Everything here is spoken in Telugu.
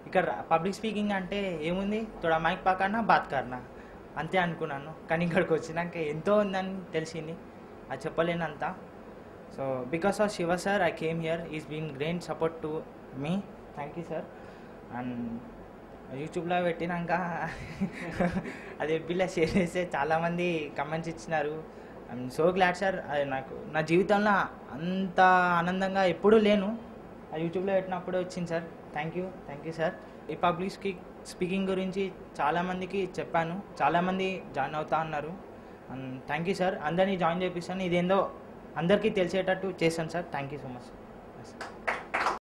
ఇక్కడ పబ్లిక్ స్పీకింగ్ అంటే ఏముంది తోడా మైక్ పక్కన బాత్ కర్నా అంతే అనుకున్నాను కానీ ఇక్కడికి వచ్చినాక ఎంతో ఉందని తెలిసింది అది చెప్పలేనంత so because of Shiva sir I came here is been great support to me thank you sir and యూట్యూబ్లో పెట్టినాక అది ఎప్పిలా షేర్ చేస్తే చాలామంది కమెంట్స్ ఇచ్చినారు ఐఎమ్ సో గ్లాడ్ సార్ అది నాకు నా జీవితంలో అంత ఆనందంగా ఎప్పుడూ లేను ఆ యూట్యూబ్లో పెట్టినప్పుడు వచ్చింది sir thank you thank you sir ఈ పబ్లిక్ స్పీక్ స్పీకింగ్ గురించి చాలామందికి చెప్పాను చాలామంది జాయిన్ అవుతా అన్నారు థ్యాంక్ యూ సార్ అందరినీ జాయిన్ చేపిస్తాను ఇదేందో అందరికీ తెలిసేటట్టు చేశాను sir thank you so much